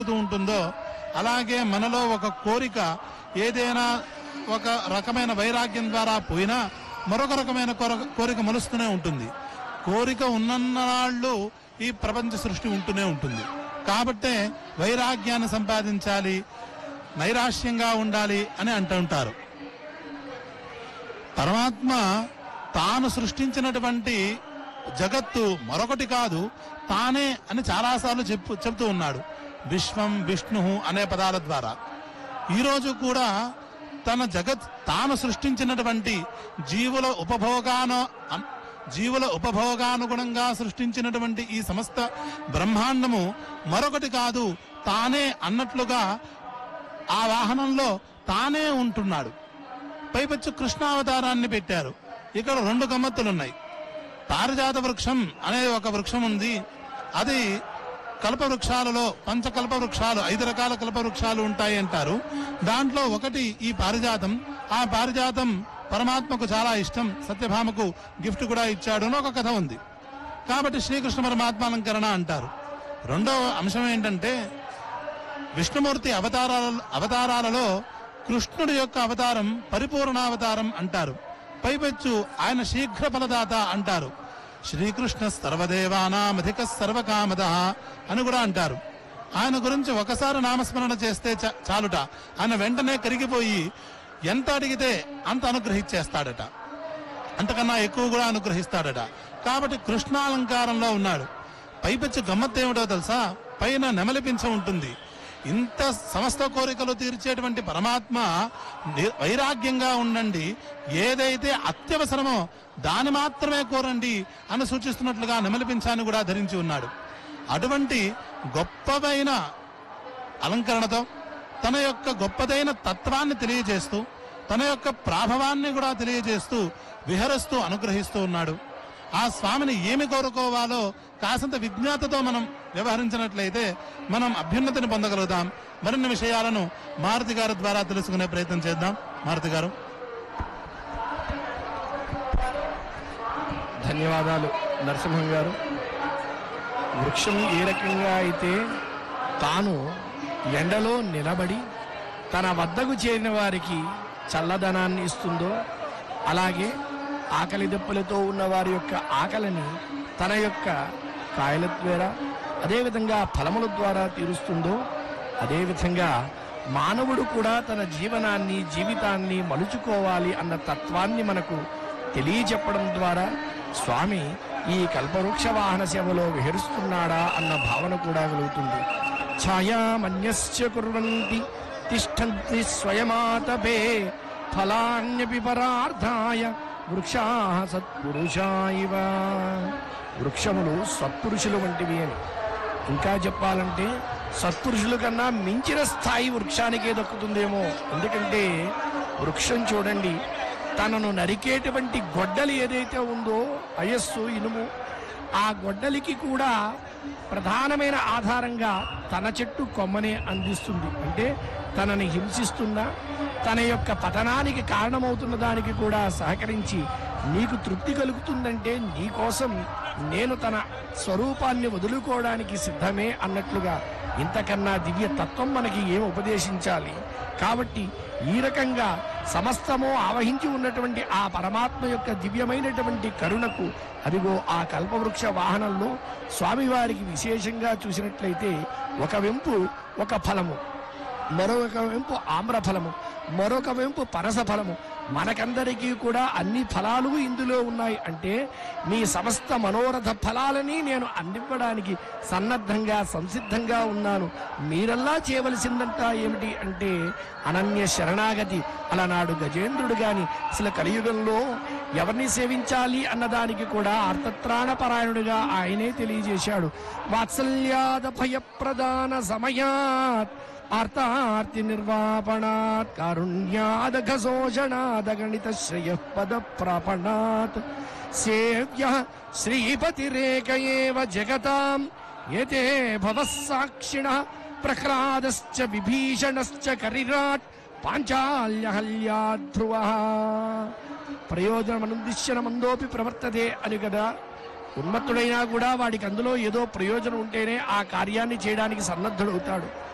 జరుగుతూ ఉంటుందో అలాగే మనలో ఒక కోరిక ఏదైనా ఒక రకమైన వైరాగ్యం ద్వారా పోయినా మరొక రకమైన కొర- కోరిక మలుస్తూనే ఉంటుంది కోరిక ఉన్నన్నాళ్ళు ఈ ప్రపంచ సృష్టి ఉంటూనే ఉంటుంది కాబట్టే వైరాగ్యాన్ని సంపాదించాలి నైరాశ్యంగా ఉండాలి అని అంటుంటారు పరమాత్మ తాను సృష్టించినటువంటి జగత్తు మరొకటి కాదు తానే అని చాలాసార్లు చెప్పు చెప్తూ ఉన్నాడు విశ్వం విష్ణు అనే పదాల ద్వారా ఈరోజు కూడా తన జగత్ తాను సృష్టించినటువంటి జీవుల ఉపభోగాన అన్- జీవుల ఉపభోగానుగుణంగా సృష్టించినటువంటి ఈ సమస్త బ్రహ్మాండము మరొకటి కాదు తానే అన్నట్లుగా ఆ వాహనంలో తానే ఉంటున్నాడు పైపచ్చు కృష్ణావతారాన్ని పెట్టారు ఇక్కడ రెండు గమ్మత్తులున్నాయి పారిజాత వృక్షం అనే ఒక వృక్షం ఉంది అది కల్ప వృక్షాలలో పంచకల్ప వృక్షాలు ఐదు రకాల కల్ప వృక్షాలు ఉంటాయి అంటారు దాంట్లో ఒకటి ఈ పారిజాతం ఆ పారిజాతం పరమాత్మకు చాలా ఇష్టం సత్యభామకు గిఫ్ట్ కూడా ఇచ్చాడు అని ఒక కథ ఉంది కాబట్టి శ్రీకృష్ణ పరమాత్మాలంకరణ అంటారు రెండో అంశం ఏంటంటే విష్ణుమూర్తి అవతారాల అవతారాలలో కృష్ణుడి యొక్క అవతారం పరిపూర్ణావతారం అంటారు పైపెచ్చు ఆయన శీఘ్ర ఫలదాత అంటారు శ్రీకృష్ణ సర్వదేవానామధిక సర్వకామద అని కూడా అంటారు ఆయన గురించి ఒకసారి నామస్మరణ చేస్తే చ- చాలుట ఆయన వెంటనే కరిగిపోయి ఎంత అడిగితే అంత అనుగ్రహించేస్తాడట అంతకన్నా ఎక్కువ కూడా అనుగ్రహిస్తాడట కాబట్టి కృష్ణాలంకారంలో ఉన్నాడు పైపెచ్చు గమ్మత్తు ఏమిటో తెలుసా పైన నెమలిపించ ఉంటుంది ఇంత సమస్త కోరికలు తీర్చేటువంటి పరమాత్మ ని- వైరాగ్యంగా ఉండండి ఏదైతే అత్యవసరమో దాని మాత్రమే కోరండి అని సూచిస్తున్నట్లుగా నెమలిపించాన్ని కూడా ధరించి ఉన్నాడు అటువంటి గొప్పవైన అలంకరణతో తన యొక్క గొప్పదైన తత్వాన్ని తెలియజేస్తూ తన యొక్క ప్రాభవాన్ని కూడా తెలియజేస్తూ విహరిస్తూ అనుగ్రహిస్తూ ఉన్నాడు ఆ స్వామిని ఏమి కోరుకోవాలో కాసంత విజ్ఞాతతో మనం వ్యవహరించినట్లయితే మనం అభ్యున్నతిని పొందగలుగుతాం మరిన్ని విషయాలను మారుతి గారి ద్వారా తెలుసుకునే ప్రయత్నం చేద్దాం మారుతి గారు ధన్యవాదాలు నరసింహం గారు వృక్షం ఏ రకంగా అయితే తాను ఎండలో నిలబడి తన వద్దకు చేరిన వారికి చల్లదనాన్ని ఇస్తుందో అలాగే ఆకలి దెబ్బలతో ఉన్న వారి యొక్క ఆకలిని తన యొక్క కాయల ద్వారా అదేవిధంగా ఫలముల ద్వారా తీరుస్తుందో అదేవిధంగా మానవుడు కూడా తన జీవనాన్ని జీవితాన్ని మలుచుకోవాలి అన్న తత్వాన్ని మనకు తెలియచెప్పడం ద్వారా స్వామి ఈ కల్పవృక్ష వాహన సేవలో విహరిస్తున్నాడా అన్న భావన కూడా కలుగుతుంది ఛాయామన్యశ్చ కుర్వంతి తిష్టంతి స్వయమాతపే ఫలాన్యపి పరార్థాయ వృక్షా సత్పురుషా ఇవ వృక్షములు సత్పురుషులు వంటివి అని ఇంకా చెప్పాలంటే సత్పురుషుల కన్నా మించిన స్థాయి వృక్షానికే దక్కుతుందేమో ఎందుకంటే వృక్షం చూడండి తనను నరికేటువంటి గొడ్డలి ఏదైతే ఉందో అయస్సు ఇనుము ఆ గొడ్డలికి కూడా ప్రధానమైన ఆధారంగా తన చెట్టు కొమ్మనే అందిస్తుంది అంటే తనని హింసిస్తున్నా తన యొక్క పతనానికి కారణమవుతున్న దానికి కూడా సహకరించి నీకు తృప్తి కలుగుతుందంటే నీ కోసం నేను తన స్వరూపాన్ని వదులుకోవడానికి సిద్ధమే అన్నట్లుగా ఇంతకన్నా దివ్య తత్వం మనకి ఏం ఉపదేశించాలి కాబట్టి ఈ రకంగా సమస్తము ఆవహించి ఉన్నటువంటి ఆ పరమాత్మ యొక్క దివ్యమైనటువంటి కరుణకు అదిగో ఆ కల్పవృక్ష వాహనంలో స్వామివారికి విశేషంగా చూసినట్లయితే ఒక వెంపు ఒక ఫలము మరొక వెంపు ఆమ్ర ఫలము మరొక వెంపు పరస ఫలము మనకందరికీ కూడా అన్ని ఫలాలు ఇందులో ఉన్నాయి అంటే మీ సమస్త మనోరథ ఫలాలని నేను అందివ్వడానికి సన్నద్ధంగా సంసిద్ధంగా ఉన్నాను మీరల్లా చేయవలసిందంతా ఏమిటి అంటే అనన్య శరణాగతి అలనాడు గజేంద్రుడు గాని అసలు కలియుగంలో ఎవరిని సేవించాలి అన్నదానికి కూడా అర్థత్రాణపరాయణుడిగా ఆయనే తెలియజేశాడు వాత్సల్యాద భయప్రదాన సమయాత్ ఆర్తార్తి నిర్వాపణాత్ కారుణ్యాదఘశోషణాద గణిత శ్రేయ పద ప్రాపణాత్ సేవ్య శ్రీపతిరేక ఏవ జగతాం ఏతే భవః సాక్షిణ ప్రహ్లాదశ్చ విభీషణశ్చ కరిరాట్ పాంచాల్యహల్యాధ్రువ ప్రయోజనమనుదిశ్యన మందోపి ప్రవర్తతే అని కదా ఉన్మత్తుడైనా కూడా వాడికి అందులో ఏదో ప్రయోజనం ఉంటేనే ఆ కార్యాన్ని చేయడానికి సన్నద్ధుడవుతాడు